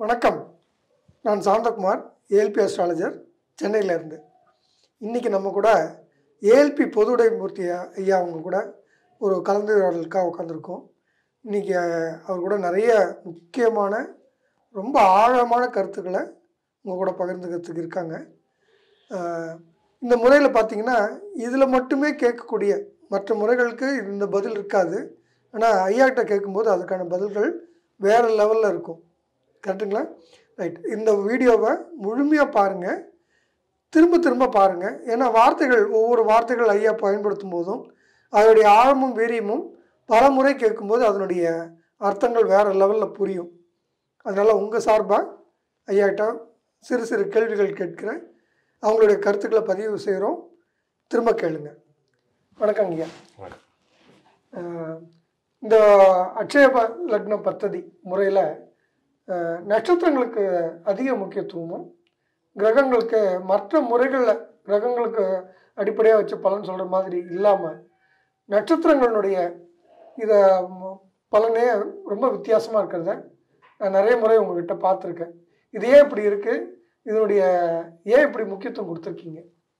வணக்கம் நான் Santhakumar ALP astrologer சென்னையிலேருந்து இன்றைக்கி நம்ம கூட ஏஎல்பி பொதுவுடை மூர்த்தி ஐயா அவங்க கூட ஒரு கலந்துரையாடலுக்காக உட்காந்துருக்கோம் இன்றைக்கி அவர் கூட நிறைய முக்கியமான ரொம்ப ஆழமான கருத்துக்களை உங்கள் கூட பகிர்ந்துக்கிறதுக்கு இருக்காங்க அஹ், இந்த முறையில் பார்த்தீங்கன்னா இதில் மட்டுமே கேட்கக்கூடிய மற்ற முறைகளுக்கு இந்த பதில் இருக்காது ஆனால் ஐயாக்கிட்ட கேட்கும்போது அதுக்கான பதில்கள் வேறு லெவலில் இருக்கும் கரெக்டுங்களா ரைட் இந்த வீடியோவை முழுமையாக பாருங்கள் திரும்ப திரும்ப பாருங்கள் ஏன்னா வார்த்தைகள் ஒவ்வொரு வார்த்தைகள் ஐயா பயன்படுத்தும் போதும் அதனுடைய ஆழமும் வீரியமும் பல முறை கேட்கும்போது அதனுடைய அர்த்தங்கள் வேறு லெவலில் புரியும் அதனால் உங்கள் சார்பாக ஐயாட்ட சிறு சிறு கேள்விகள் கேட்கிறேன் அவங்களுடைய கருத்துக்களை பதிவு செய்கிறோம் திரும்ப கேளுங்க வணக்கம் ஐயா வணக்கம். அஹ், இந்த அட்சய ப- லக்ன பத்ததி முறையில் நட்சத்திரங்களுக்கு அதிக முக்கியத்துவமும் கிரகங்களுக்கு மற்ற முறைகளில் கிரகங்களுக்கு அடிப்படையாக வச்சு பலன் சொல்கிற மாதிரி இல்லாமல் நட்சத்திரங்களுடைய இதை ம- பலனே ரொம்ப வித்தியாசமாக இருக்கிறத நான் நிறைய முறை உங்ககிட்ட பார்த்துருக்கேன் இது ஏன் இப்படி இருக்குது இதனுடைய ஏன் இப்படி முக்கியத்துவம் கொடுத்துருக்கீங்க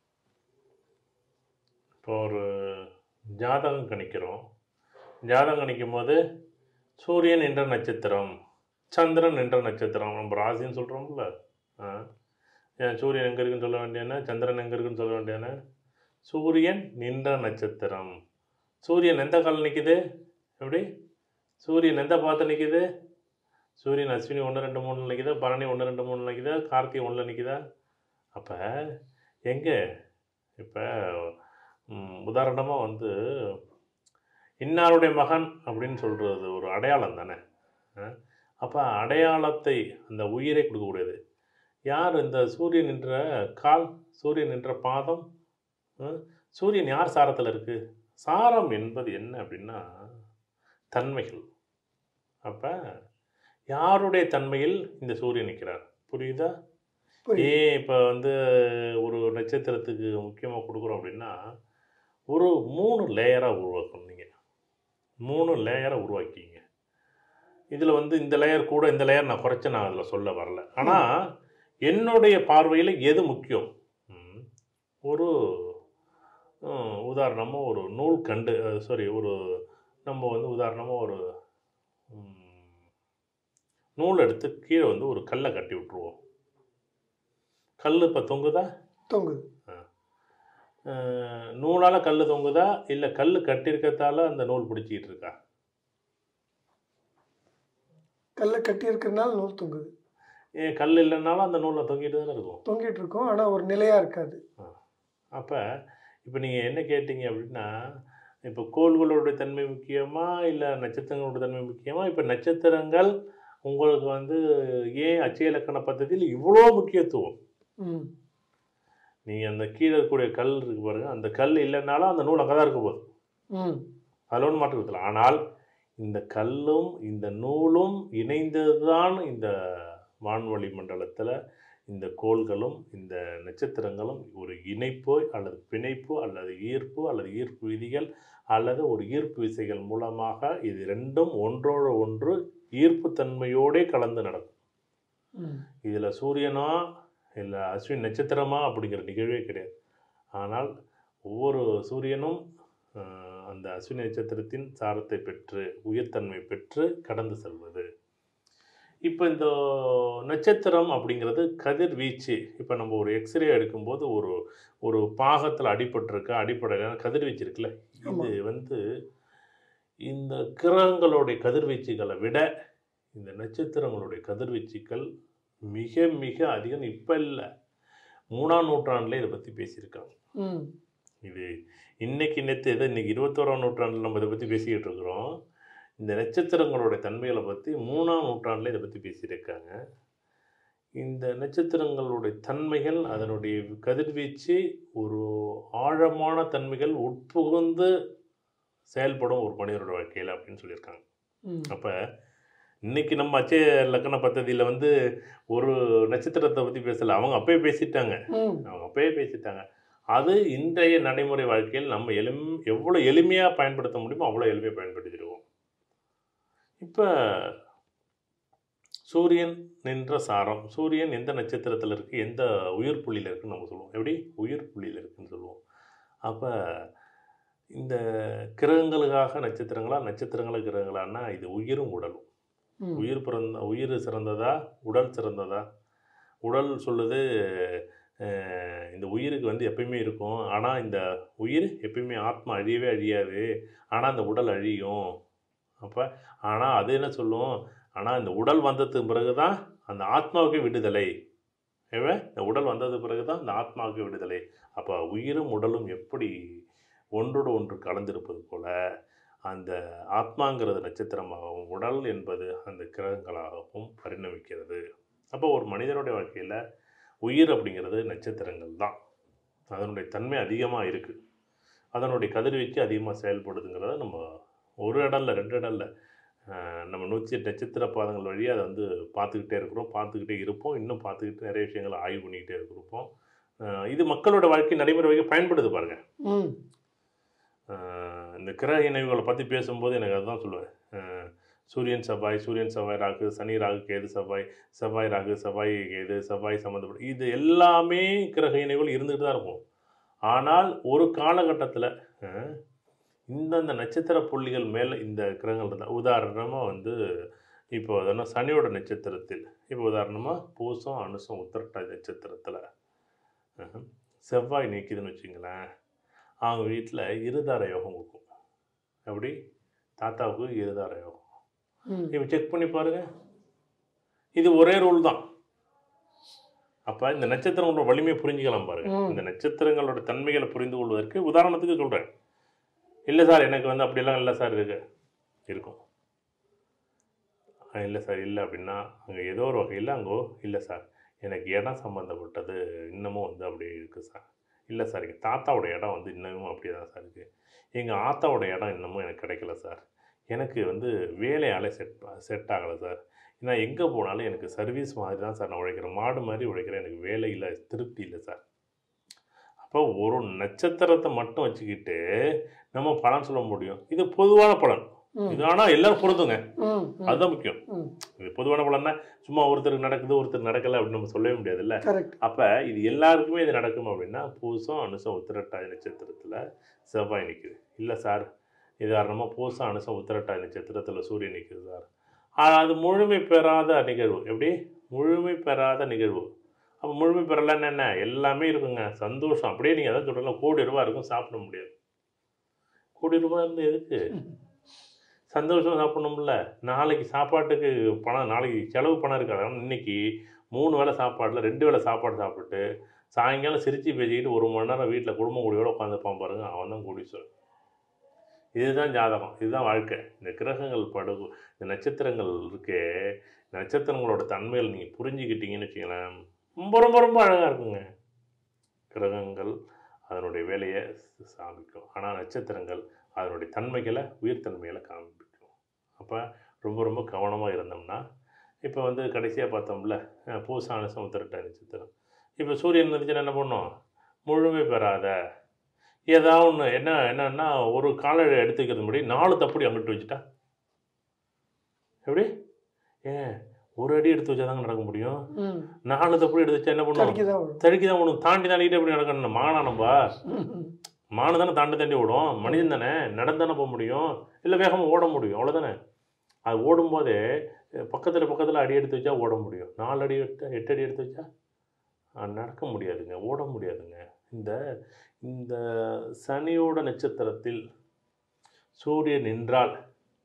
இப்போ ஒரு ஜாதகம் கணிக்கிறோம் ஜாதகம் கணிக்கும் போது சூரியன் என்ற நட்சத்திரம் சந்திரன் என்ற நட்சத்திரம் நம்ம ராசின்னு சொல்கிறோம்ல ஆ ஏன் சூரியன் எங்கே இருக்குன்னு சொல்ல வேண்டியானே சந்திரன் எங்கே இருக்குன்னு சொல்ல வேண்டியானே சூரியன் நின்ற நட்சத்திரம் சூரியன் எந்த காலம் நிற்கிது எப்படி சூரியன் எந்த பாதத்தில் நிற்கிது சூரியன் அஸ்வினி ஒன்று ரெண்டு மூணு நிற்கிதா பரணி ஒன்று ரெண்டு மூணு நிற்கிதா கார்த்திகை ஒன்றில் நிற்கிதா அப்போ எங்கே இப்போ உதாரணமாக வந்து இன்னாருடைய மகன் அப்படின்னு சொல்கிறது ஒரு அடையாளம் தானே அப்போ அடையாளத்தை அந்த உயிரை கொடுக்கக்கூடியது யார் இந்த சூரியன் நின்ற கால் சூரியன் நின்ற பாதம் அஹ், சூரியன் யார் சாரத்தில் இருக்குது சாரம் என்பது என்ன அப்படின்னா தன்மைகள் அப்போ யாருடைய தன்மையில் இந்த சூரியன் நிற்கிறார் புரியுதா புரியுது ஏன் இப்போ வந்து ஒரு நட்சத்திரத்துக்கு முக்கியமாக கொடுக்குறோம் அப்படின்னா ஒரு மூணு லேயராக உருவாக்கணும் நீங்கள் மூணு லேயரை உருவாக்கிங்க இதில் வந்து இந்த லேயர் கூட இந்த லேயர் நான் குறைச்ச நான் அதில் சொல்ல வரல ஆனால் என்னுடைய பார்வையில் எது முக்கியம் ம், ஒரு உதாரணமாக ஒரு நூல் கண்டு சாரி ஒரு நம்ம வந்து உதாரணமாக ஒரு ம், நூல் எடுத்து கீழே வந்து ஒரு கல்லை கட்டி விட்ருவோம் கல் இப்போ தொங்குதா தொங்குது நூலால் கல் தொங்குதா இல்லை கல் கட்டியிருக்கத்தால அந்த நூல் பிடிச்சிக்கிட்டு இருக்கா கல்லை கட்டி இருக்கிறதுனால நூல் தொங்குது ஏன் கல் இல்லைன்னாலும் அந்த நூலில் தொங்கிட்டு தானே இருக்கும் தொங்கிட்டு இருக்கும் ஆனால் ஒரு நிலையாக இருக்காது அப்போ இப்போ நீங்கள் என்ன கேட்டீங்க அப்படின்னா இப்போ கோள்களோட தன்மை முக்கியமா இல்லை நட்சத்திரங்களோட தன்மை முக்கியமா இப்போ நட்சத்திரங்கள் உங்களுக்கு வந்து ஏன் அச்சய இலக்கண பద్ధதியில் இவ்வளோ முக்கியத்துவம் ம் நீங்கள் அந்த கீழே இருக்கக்கூடிய கல் இருக்கு பாருங்க அந்த கல் இல்லைன்னாலும் அந்த நூல் அங்கே தான் இருக்க போகுது ம் அதில் ஒன்றும் மாற்றம் இல்லை ஆனால் இந்த கல்லும் இந்த நூலும் இணைந்தது தான் இந்த வான்வழி மண்டலத்தில் இந்த கோள்களும் இந்த நட்சத்திரங்களும் ஒரு இணைப்போ அல்லது பிணைப்பு அல்லது ஈர்ப்பு அல்லது ஈர்ப்பு விதிகள் அல்லது ஒரு ஈர்ப்பு விசைகள் மூலமாக இது ரெண்டும் ஒன்றோடு ஒன்று ஈர்ப்புத்தன்மையோடே கலந்து நடக்கும் ம் இதில் சூரியனா இல்லை அஸ்வின் நட்சத்திரமா அப்படிங்கிற நிகழ்வே கிடையாது ஆனால் ஒவ்வொரு சூரியனும் ஆஹ், அந்த அஸ்வினி நட்சத்திரத்தின் சாரத்தை பெற்று உயிர்த்தன்மை பெற்று கடந்து செல்வது இப்போ இந்த நட்சத்திரம் அப்படிங்கிறது கதிர்வீச்சு இப்போ நம்ம ஒரு எக்ஸ்ரே எடுக்கும்போது ஒரு ஒரு பாகத்தில் அடிபட்டிருக்க அடிப்படையிலான கதிர்வீச்சு இருக்குல்ல ஆமா. இது வந்து இந்த கிரகங்களுடைய கதிர்வீச்சுகளை விட இந்த நட்சத்திரங்களுடைய கதிர்வீச்சுக்கள் மிக மிக அதிகம் இப்போ இல்லை மூணாம் நூற்றாண்டில் இதை பற்றி பேசியிருக்காங்க ம் இது இன்னைக்கு நேற்று எதை இன்னைக்கு இருபத்தோராம் நூற்றாண்டில் நம்ம இதை பற்றி பேசிக்கிட்டு இருக்கிறோம் இந்த நட்சத்திரங்களோட தன்மைகளை பற்றி மூணாம் நூற்றாண்டில் இதை பற்றி பேசியிருக்காங்க இந்த நட்சத்திரங்களுடைய தன்மைகள் அதனுடைய கதிர்வீச்சு ஒரு ஆழமான தன்மைகள் உட்புகுந்து செயல்படும் ஒரு மனிதனோட வாழ்க்கையில் அப்படின்னு சொல்லியிருக்காங்க ம் அப்போ இன்னைக்கு நம்ம அச்சய லக்கண பദ്ധதியில் வந்து ஒரு நட்சத்திரத்தை பற்றி பேசலை அவங்க அப்பயே பேசிட்டாங்க ம் அவங்க அப்பயே பேசிட்டாங்க அது இன்றைய நடைமுறை வாழ்க்கையில் நம்ம எளிம் எவ்வளோ எளிமையாக பயன்படுத்த முடியுமோ அவ்வளோ எளிமையாக பயன்படுத்திடுவோம் இப்போ சூரியன் நின்ற சாரம் சூரியன் எந்த நட்சத்திரத்தில் இருக்குது எந்த உயிர் புள்ளியில் இருக்குன்னு நம்ம சொல்லுவோம் எப்படி உயிர் புள்ளியில் இருக்குன்னு சொல்லுவோம் அப்போ இந்த கிரகங்களுக்காக நட்சத்திரங்களா நட்சத்திரங்களா கிரகங்களான்னா இது உயிரும் உடலும் ம். உயிர் பிறந்த உயிர் சிறந்ததா உடல் சிறந்ததா உடல் சொல்லுது அஹ், இந்த உயிருக்கு வந்து எப்பயுமே இருக்கும் ஆனால் இந்த உயிர் எப்பயுமே ஆத்மா அழியவே அழியாது ஆனால் அந்த உடல் அழியும் அப்போ ஆனால் அது என்ன சொல்லும் ஆனால் இந்த உடல் வந்ததுக்கு பிறகு தான் அந்த ஆத்மாவுக்கு விடுதலை ஏவே இந்த உடல் வந்தது பிறகு தான் இந்த ஆத்மாவுக்கு விடுதலை அப்போ உயிரும் உடலும் எப்படி ஒன்றோடு ஒன்று கலந்திருப்பது போல அந்த ஆத்மாங்கிறது நட்சத்திரமாகவும் உடல் என்பது அந்த கிரகங்களாகவும் பரிணமிக்கிறது அப்போ ஒரு மனிதனுடைய வாழ்க்கையில் உயிர் அப்படிங்கிறது நட்சத்திரங்கள் தான் அதனுடைய தன்மை அதிகமாக இருக்குது அதனுடைய கதிர்வீச்சு அதிகமாக செயல்படுதுங்கிறத நம்ம ஒரு இடம்ல ரெண்டு இடம்ல ஆஹ் நம்ம நூற்றி எட்டு நட்சத்திர பாதங்கள் வழியாக அதை வந்து பார்த்துக்கிட்டே இருக்கிறோம் பார்த்துக்கிட்டே இருப்போம் இன்னும் பார்த்துக்கிட்டு நிறைய விஷயங்களை ஆய்வு பண்ணிக்கிட்டே இருப்போம் ஆஹ் இது மக்களோட வாழ்க்கை நடைமுறை வரைக்கும் பயன்படுது பாருங்க ம் ஆஹ் இந்த கிரக இணைவுகளை பற்றி பேசும்போது எனக்கு அதுதான் சொல்லுவேன் ஆஹ் சூரியன் செவ்வாய் சூரியன் செவ்வாய் ராகு சனி ராகு கேது செவ்வாய் செவ்வாய் ராகு செவ்வாய் கேது செவ்வாய் சம்மந்தப்பட்ட இது எல்லாமே கிரக இணைவுகள் இருந்துகிட்டு தான் இருக்கும் ஆனால் ஒரு காலகட்டத்தில் இந்தந்த நட்சத்திர புள்ளிகள் மேலே இந்த கிரகங்கள் இருந்தால் உதாரணமாக வந்து இப்போ அதனால் சனியோட நட்சத்திரத்தில் இப்போ உதாரணமாக பூசம் அனுசம் உத்திரட்டாதி நட்சத்திரத்தில் செவ்வாய் நிற்கிதுன்னு வச்சுங்களேன் அவங்க வீட்டில் இருதார யோகம் இருக்கும் எப்படி தாத்தாவுக்கு இருதார யோகம் ம் இப்போ செக் பண்ணி பாருங்க இது ஒரே ரூல் தான் அப்போ இந்த நட்சத்திரங்களோட வலிமையை புரிஞ்சுக்கலாம் பாருங்க ம். இந்த நட்சத்திரங்களோட தன்மைகளை புரிந்து கொள்வதற்கு உதாரணத்துக்கு சொல்கிறேன் இல்லை சார் எனக்கு வந்து அப்படிலாம் இல்லை சார் இருக்கு இருக்கும் இல்லை சார் இல்லை அப்படின்னா அங்கே ஏதோ ஒரு வகையில் அங்கோ இல்லை சார் எனக்கு இடம் சம்மந்தப்பட்டது இன்னமும் வந்து அப்படியே இருக்குது சார் இல்லை சார் எங்கள் தாத்தாவோட இடம் வந்து இன்னமும் அப்படியே தான் சார் இருக்குது எங்கள் ஆத்தாவோட இடம் இன்னமும் எனக்கு கிடைக்கல சார் எனக்கு வந்து வேலையால் செட் செட் ஆகலை சார் நான் எங்கே போனாலும் எனக்கு சர்வீஸ் மாதிரி தான் சார் நான் உழைக்கிறேன் மாடு மாதிரி உழைக்கிறேன் எனக்கு வேலை இல்லை திருப்தி இல்லை சார் அப்போ ஒரு நட்சத்திரத்தை மட்டும் வச்சுக்கிட்டு நம்ம பலன் சொல்ல முடியும் இது பொதுவான பலன் ம் இது ஆனால் எல்லாரும் பொருந்துங்க ம் ம் அதுதான் முக்கியம் ம் இது பொதுவான பலன்னா சும்மா ஒருத்தருக்கு நடக்குது ஒருத்தருக்கு நடக்கலை அப்படின்னு நம்ம சொல்லவே முடியாதுல்ல கரெக்ட் அப்போ இது எல்லாருக்குமே இது நடக்கும் அப்படின்னா பூசம் அனுசம் உத்திரட்டாதி நட்சத்திரத்தில் செவ்வாய் நிற்குது இல்லை சார் உதாரணமாக பூசம் அனுசம் உத்திரட்டாதி நட்சத்திரத்தில் சூரியன் நிற்குது சார் ஆனா, அது முழுமை பெறாத நிகழ்வு எப்படி முழுமை பெறாத நிகழ்வு அப்போ முழுமை பெறலைன்னு என்ன எல்லாமே இருக்குங்க சந்தோஷம் அப்படியே நீங்கள் அதான் சொல்கிறீங்களா கோடி ரூபாய் இருக்கும் சாப்பிட முடியாது கோடி ரூபாய் இருந்து எதுக்கு சந்தோஷம் சாப்பிடணும்ல நாளைக்கு சாப்பாட்டுக்கு பணம் நாளைக்கு செலவு பணம் இருக்காது ஆனால் இன்னைக்கு மூணு வேளை சாப்பாட்டில் ரெண்டு வேளை சாப்பாடு சாப்பிட்டு சாயங்காலம் சிரித்து பேசிக்கிட்டு ஒரு மணி நேரம் வீட்டில் குடும்ப கூடியோட உட்காந்துப்பான் பாருங்க அவன் தான் கோடீஸ்வரன் இதுதான் ஜாதகம் இதுதான் வாழ்க்கை இந்த கிரகங்கள் படு இந்த நட்சத்திரங்கள் இருக்கே இந்த நட்சத்திரங்களோட தன்மைகள் நீங்கள் புரிஞ்சுக்கிட்டீங்கன்னு வச்சுங்களேன் ரொம்ப ரொம்ப ரொம்ப அழகாக இருக்குங்க கிரகங்கள் அதனுடைய வேலையை சாமிக்கும் ஆனால் நட்சத்திரங்கள் அதனுடைய தன்மைகளை உயிர்த்தன்மைகளை காமிக்கும் அப்போ ரொம்ப ரொம்ப கவனமாக இருந்தோம்னா இப்போ வந்து கடைசியாக பார்த்தோம்ல அஹ் பூசான சமுத்திரட்ட நட்சத்திரம் இப்போ சூரியன் இருந்துச்சுன்னா என்ன பண்ணும் முழுமை பெறாத ஏதாவது ஒன்று என்ன என்னன்னா ஒரு காலை எடுத்துக்கிறது முன்னாடி நாலு தப்படி அங்கிட்டு வச்சுட்டா எப்படி ஏன் ஒரு அடி எடுத்து வச்சா தாங்க நடக்க முடியும் ம் நாலு தப்படி எடுத்து வச்சா என்ன பண்ணும் தடுக்கி தான் வரும் தடுக்கி தான் ஒன்று தாண்டி தாண்டிக்கிட்டே எப்படி நடக்கணும் மானா நம்ம ம், ம். மானு தானே தாண்டி தாண்டி ஓடும் மனிதன் தானே நடந்தானே போக முடியும் இல்லை வேகமாக ஓட முடியும் அவ்வளோதானே அது ஓடும்போதே பக்கத்தில் பக்கத்தில் அடி எடுத்து வச்சா ஓட முடியும் நாலு அடி எடுத்து எட்டு அடி எடுத்து வச்சா அது நடக்க முடியாதுங்க ஓட முடியாதுங்க இந்த இந்த சனியோட நட்சத்திரத்தில் சூரியன் நின்றால்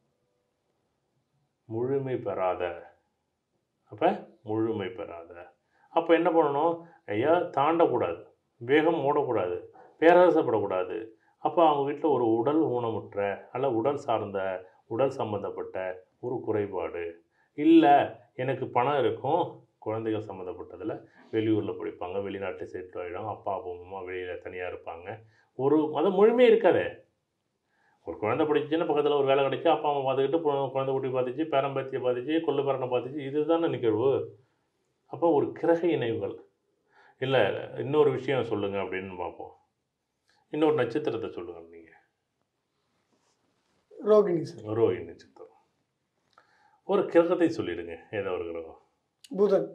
முழுமை பெறாத அப்போ முழுமை பெறாத அப்போ என்ன பண்ணணும் ஐயா தாண்டக்கூடாது வேகம் ஓடக்கூடாது பேரரசப்படக்கூடாது அப்போ அவங்க வீட்டில் ஒரு உடல் ஊனமுற்ற அல்ல உடல் சார்ந்த உடல் சம்மந்தப்பட்ட ஒரு குறைபாடு இல்லை எனக்கு பணம் இருக்கும் குழந்தைகள் சம்மந்தப்பட்டதில் வெளியூரில் படிப்பாங்க வெளிநாட்டில் செட்டில் ஆகிடும் அப்பா அப்பா அம்மா வெளியில் தனியாக இருப்பாங்க ஒரு அது முழுமையே இருக்காதே ஒரு குழந்தை படிச்சுன்னா பக்கத்தில் ஒரு வேலை கிடைச்சி அப்பா அம்மா பார்த்துக்கிட்டு கு- குழந்தை குட்டி பார்த்துச்சு பேரம்பேத்தியை பார்த்துச்சு கொள்ளு பேரனை பார்த்துச்சு இதுதானே நிகழ்வு அப்போ ஒரு கிரக இணைவுகள் இல்லை இன்னொரு விஷயம் சொல்லுங்கள் அப்படின்னு பார்ப்போம் இன்னொரு நட்சத்திரத்தை சொல்லுங்கள் நீங்கள் ரோகிணி சார் ரோஹிணி நட்சத்திரம் ஒரு கிரகத்தை சொல்லிடுங்க ஏதோ ஒரு கிரகம் புதன்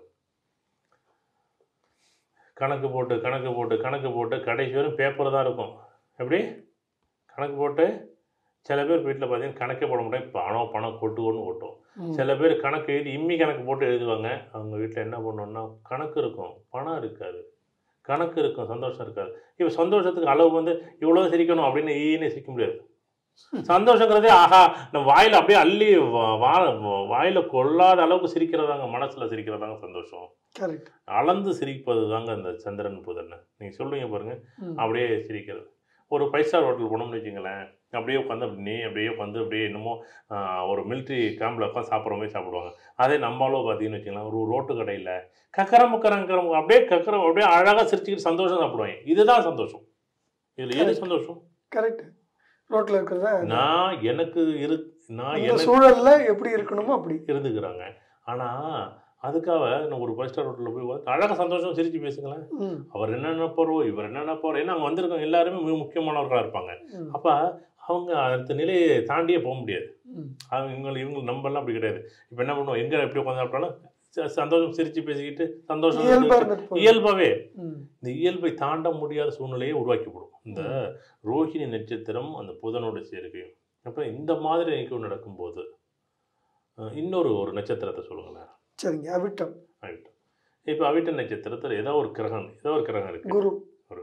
கணக்கு போட்டு கணக்கு போட்டு கணக்கு போட்டு கடைசி வரும் பேப்பர் தான் இருக்கும் எப்படி கணக்கு போட்டு சில பேர் வீட்டில் பார்த்தீங்கன்னா கணக்கே போட மாட்டாங்க பணம் பணம் கொட்டுவோன்னு ஓட்டும் ம். சில பேர் கணக்கு எழுதி இம்மி கணக்கு போட்டு எழுதுவாங்க அவங்க வீட்டில் என்ன பண்ணணும்னா கணக்கு இருக்கும் பணம் இருக்காது கணக்கு இருக்கும் சந்தோஷம் இருக்காது இப்போ சந்தோஷத்துக்கு அளவு வந்து இவ்வளோ சிரிக்கணும் அப்படின்னு ஈன்னு சிரிக்க முடியாது சந்தோஷங்கிறதே ஆஹா நம்ம வாயில் அப்படியே அள்ளி வா- வா- வாயில கொள்ளாத அளவுக்கு சிரிக்கிறதாங்க மனசுல சிரிக்கிறதாங்க சந்தோஷம் கரெக்ட் அளந்து சிரிப்பது தாங்க இந்த சந்திரன் புதன் நீங்கள் சொல்லுவீங்க பாருங்க ம். அப்படியே சிரிக்கிறது ஒரு ஃபைவ் ஸ்டார் ஹோட்டல் போனோம்னு வச்சுங்களேன் அப்படியே உட்காந்து அப்படி நீ அப்படியே உட்காந்து அப்படியே என்னமோ ஆஹ், ஒரு மிலிட்ரி கேம்பில் உட்காந்து சாப்பிட்ற மாதிரி சாப்பிடுவாங்க அதே நம்மளும் பார்த்தீங்கன்னு வச்சுக்கலாம் ஒரு ரோட்டு கடையில் கக்கரம் முக்கரங்கிறவங்க அப்படியே கக்கரம் அப்படியே அழகாக சிரிச்சுக்கிட்டு சந்தோஷம் சாப்பிடுவாங்க இதுதான் சந்தோஷம் இதில் எது Correct. சந்தோஷம் கரெக்ட் ரோட்ல இருக்கிறதா நான் எனக்கு இரு நான் அந்த எனக்கு சூழல்ல எப்படி இருக்கணுமோ அப்படி இருந்துக்கிறாங்க ஆனால் அதுக்காக நான் ஒரு ஃபைவ் ஸ்டார் ஹோட்டலில் போய் உட்காந்து அழகாக சந்தோஷம் சிரிச்சு பேசுங்களேன் ம். அவர் என்ன நினைப்பாரோ இவர் என்ன நினைப்பாரோ ஏன்னா அங்கே வந்திருக்கவங்க எல்லாருமே மிக முக்கியமானவர்களாக இருப்பாங்க ம். அப்போ அவங்க அடுத்த நிலையை தாண்டியே போக முடியாது ம். அவங்க இவங்க இவங்க நம்பெல்லாம் அப்படி கிடையாது இப்போ என்ன பண்ணுவோம் எங்கே எப்படி உட்காந்து சாப்பிட்டாலும் ச- சந்தோஷம் சிரிச்சு பேசிக்கிட்டு சந்தோஷம் இயல்பா இருந்துட்டு போகுது. இயல்பாகவே ம். இந்த இயல்பை தாண்ட முடியாத சூழ்நிலையை உருவாக்கிவிடும் இந்த ரோஹிணி நட்சத்திரம் அந்த புதனோட சேர்க்கையும் அப்புறம் இந்த மாதிரி நிகழ்வு நடக்கும்போது அஹ், இன்னொரு ஒரு நட்சத்திரத்தை சொல்லுங்களேன் சரிங்க அவிட்டம் அவிட்டம் இப்போ அவிட்ட நட்சத்திரத்தில் ஏதோ ஒரு கிரகம் ஏதோ ஒரு கிரகம் இருக்கு குரு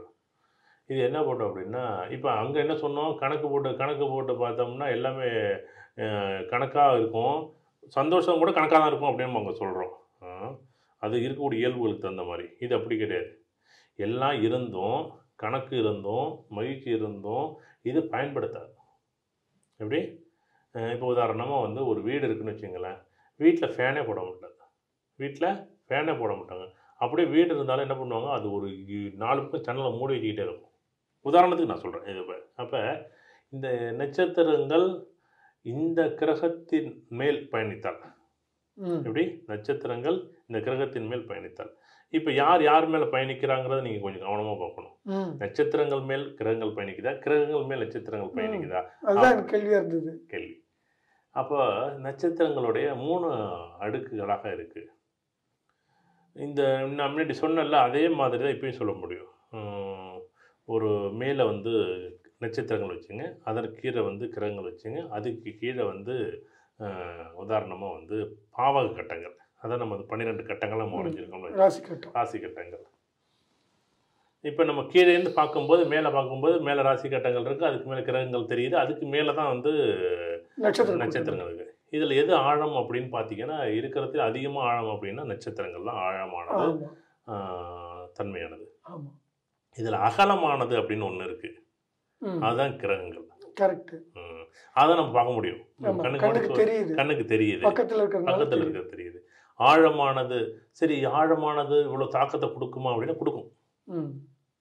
இது என்ன போட்டோம் அப்படின்னா இப்போ அங்கே என்ன சொன்னோம் கணக்கு போட்டு கணக்கு போட்டு பார்த்தோம்னா எல்லாமே கணக்காக இருக்கும் சந்தோஷம் கூட கணக்காக தான் இருக்கும் அப்படின்னு அவங்க சொல்கிறோம் அது இருக்கக்கூடிய இயல்புகளுக்கு தகுந்த மாதிரி இது அப்படி கிடையாது எல்லாம் இருந்தும் கணக்கு இருந்தும் மகிழ்ச்சி இருந்தும் இது பயன்படுத்தாது எப்படி இப்போ உதாரணமாக வந்து ஒரு வீடு இருக்குன்னு வச்சுங்களேன் வீட்டில் ஃபேனே போட மாட்டாங்க வீட்டில் ஃபேனே போட மாட்டாங்க அப்படியே வீடு இருந்தாலும் என்ன பண்ணுவாங்க அது ஒரு இ- நாலு பக்கம் ஜன்னலை மூடி வச்சுக்கிட்டே இருக்கும் உதாரணத்துக்கு நான் சொல்கிறேன் இது அப்போ இந்த நட்சத்திரங்கள் இந்த கிரகத்தின் மேல் பயணித்தால் ம். எப்படி நட்சத்திரங்கள் இந்த கிரகத்தின் மேல் பயணித்தால் இப்போ யார் யார் மேலே பயணிக்கிறாங்கிறத நீங்கள் கொஞ்சம் கவனமாக பார்க்கணும் ம். நட்சத்திரங்கள் மேல் கிரகங்கள் பயணிக்குதா கிரகங்கள் மேல் நட்சத்திரங்கள் பயணிக்குதா அதுதான் எனக்கு கேள்வியா இருந்தது கேள்வி அப்போ நட்சத்திரங்களுடைய மூணு அடுக்குகளாக இருக்குது இந்த நான் முன்னாடி சொன்னல அதே மாதிரி தான் இப்பயும் சொல்ல முடியும் உம், ஒரு மேலே வந்து நட்சத்திரங்கள் வச்சுங்க அதற்கு கீழே வந்து கிரகங்கள் வச்சுங்க அதுக்கு கீழே வந்து உதாரணமாக வந்து பாவக கட்டங்கள் அதான் நம்ம பன்னிரெண்டு கட்டங்கள் நம்ம ம். உடைஞ்சிருக்கோம் ராசி கட்டம் ராசி கட்டங்கள் இப்போ நம்ம கீழே இருந்து பார்க்கும்போது மேலே பார்க்கும்போது மேலே ராசி கட்டங்கள் இருக்குது அதுக்கு மேலே கிரகங்கள் தெரியுது அதுக்கு மேலே தான் வந்து நட்சத்திரம் நட்சத்திரங்கள் இருக்குது இதில் எது ஆழம் அப்படின்னு பார்த்தீங்கன்னா இருக்கிறதுல அதிகமாக ஆழம் அப்படின்னா நட்சத்திரங்கள் தான் ஆழமானது ஆமா ஆஹ், தன்மையானது ஆமா இதில் அகலமானது அப்படின்னு ஒன்று இருக்குது ம். அதுதான் கிரகங்கள் கரெக்ட் ம். அதை நம்ம பார்க்க முடியும் ஆமா கண்ணுக்கு கண்ணுக்கு மட்டும் தெரியுது கண்ணுக்கு தெரியுது பக்கத்துல இருக்கிறதுனால பக்கத்தில் தெரியுது. இருக்கிறது தெரியுது ஆழமானது சரி ஆழமானது இவ்வளோ தாக்கத்தை கொடுக்குமா அப்படின்னா கொடுக்கும் ம்.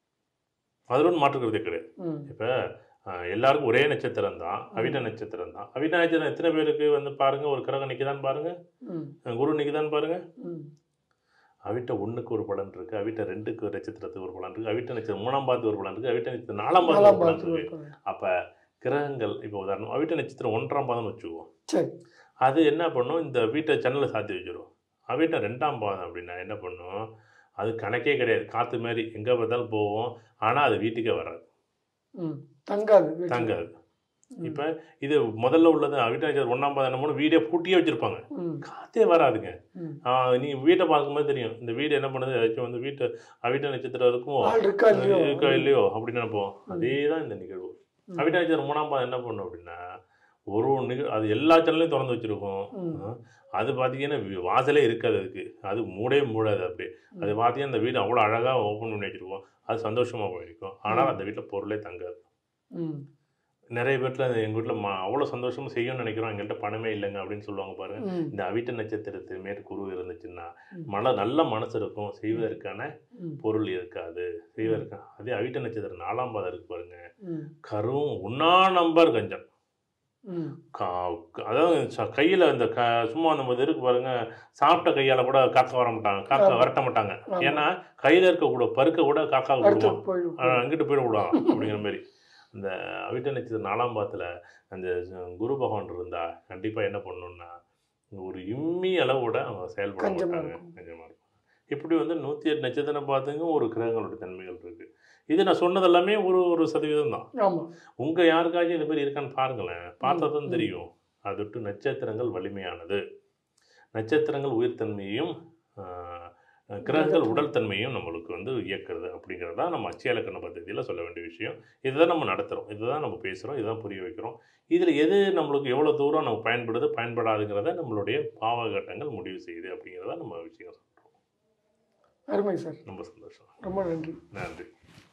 அதில் ஒன்றும் மாற்றுக்கிறதே கிடையாது ம். இப்போ எல்லாருக்கும் ஒரே நட்சத்திரம் தான் அவிட்ட நட்சத்திரம் தான் அவிட்ட நட்சத்திரம் எத்தனை பேருக்கு வந்து பாருங்க ஒரு கிரகம் நிற்கிதான் பாருங்க ம். அஹ் குரு நிற்கிதான் பாருங்க ம். அவிட்ட ஒண்ணுக்கு ஒரு பலன் இருக்கு அவிட்ட ரெண்டுக்கு ஒரு நட்சத்திரத்துக்கு ஒரு பலன் இருக்கு அவிட்ட நட்சத்திரம் மூணாம் பாத்து ஒரு பலன் இருக்கு அவிட்ட நட்சத்திரம் நாலாம் பாத்து ஒரு நாலாம் பலன் பார்த்து இருக்கு இருப்பாங்க. அப்ப கிரகங்கள் இப்போ உதாரணம் அவிட்ட நட்சத்திரம் ஒன்றாம் பாதம்னு வச்சுக்குவோம் சரி அது என்ன பண்ணும் இந்த வீட்டை ஜன்னலை சாத்தி வச்சிரும் அவிட்ட ரெண்டாம் பாதம் அப்படின்னா என்ன பண்ணும் அது கணக்கே கிடையாது காத்து மாதிரி எங்க பார்த்தாலும் போவோம் ஆனா அது வீட்டுக்கே வராது ம். தங்காது வீட்டுல. தங்காது ம். இப்ப இது முதல்ல உள்ளது அவிட்ட நட்சத்திரம் ஒன்றாம் பாதம் என்ன பண்ணும் வீடே பூட்டியே வச்சிருப்பாங்க ம். காத்தே வராதுங்க ம். ஆஹ் நீ வீட்டை பார்க்கும்போது தெரியும் இந்த வீடு என்ன பண்ணுது ஏதாச்சும் வந்து வீட்டு அவிட்ட நட்சத்திரம் இருக்குமோ ஆள் இருக்கா இல்லையோ இருக்கா இல்லையோ அப்படின்னு நினைப்போம் அதே தான் இந்த நிகழ்வு ம். அவிட்ட நட்சத்திரம் மூணாம் பாதம் என்ன பண்ணும் அப்படின்னா ஒரு நிகழ் அது எல்லா சேனலையும் திறந்து வச்சிருக்கும் ம். ஆஹ் அது பார்த்தீங்கன்னா வி- வாசலே இருக்காது அதுக்கு அது மூடவே மூடாது அப்படி அது பார்த்தீங்கன்னா அந்த வீடு அவ்வளோ அழகாக ஓப்பன் பண்ணி வச்சிருக்கோம் அது சந்தோஷமாக போயிருக்கும் ஆனால் அந்த வீட்டில் பொருளே தங்காது ம். நிறைய பேர்ல எங்கள் வீட்டில் மா அவ்வளோ சந்தோஷமாக செய்யணும்னு நினைக்கிறோம் எங்கள்கிட்ட பணமே இல்லைங்க அப்படின்னு சொல்லுவாங்க பாருங்க ம். இந்த அவிட்ட நட்சத்திரத்து மேற் குரு இருந்துச்சுன்னா ம். மன நல்ல மனசு இருக்கும் செய்வதற்கான ம். பொருள் இருக்காது செய்வதற்கு அதே அவிட்ட நட்சத்திரம் நாலாம் பாதம் இருக்கு பாருங்க ம். கரும் உண்ணா நம்பர் கஞ்சம் ம். கா- க- அதாவது ச- கையில இந்த க சும்மா நம்ம இது இருக்கு பாருங்க சாப்பிட்ட கையால கூட காக்கா வர மாட்டாங்க காக்கா ஆமா. வரட்ட மாட்டாங்க ஆமா. ஏன்னா கையில இருக்க கூட பருக்க கூட காக்கா அடுத்து விடுவான் போயிடும் அங்கிட்டு போயிடக்கூடாது அப்படிங்கிற மாதிரி அந்த அவிட்ட நட்சத்திரம் நாலாம் பாதத்துல அந்த குரு பகவான் இருந்தா கண்டிப்பா என்ன பண்ணணும்னா ஒரு இம்மி அளவோட அவங்க செயல்பட கஞ்சமா மாட்டாங்க இருக்கும். கஞ்சமாக இருக்கும் இப்படி வந்து நூற்றி எட்டு நட்சத்திரம் பார்த்துங்க ஒரு கிரகங்களோட தன்மைகள் இருக்குது இது நான் சொன்னது எல்லாமே ஒரு ஒரு சதவீதம் தான் ஆமாம் உங்கள் யாருக்காச்சும் இது மாதிரி இருக்கான்னு பாருங்களேன் பார்த்தா தான் ம். தெரியும் அது விட்டு நட்சத்திரங்கள் வலிமையானது நட்சத்திரங்கள் உயிர்த்தன்மையும் ஆஹ், கிரகங்கள் உடல் தன்மையும் நம்மளுக்கு வந்து இயக்குறது அப்படிங்கிறது தான் நம்ம அச்சியலக்கண பദ്ധதியில் சொல்ல வேண்டிய விஷயம் இதுதான் நம்ம நடத்துகிறோம் இதுதான் நம்ம பேசுகிறோம் இதுதான் புரிய வைக்கிறோம் இதில் எது நம்மளுக்கு எவ்வளோ தூரம் நம்ம பயன்படுது பயன்படாதுங்கிறத நம்மளுடைய பாவகட்டங்கள் முடிவு செய்யுது அப்படிங்கிறத நம்ம விஷயம் சொல்கிறோம் அருமை சார் ரொம்ப சந்தோஷம் ரொம்ப நன்றி நன்றி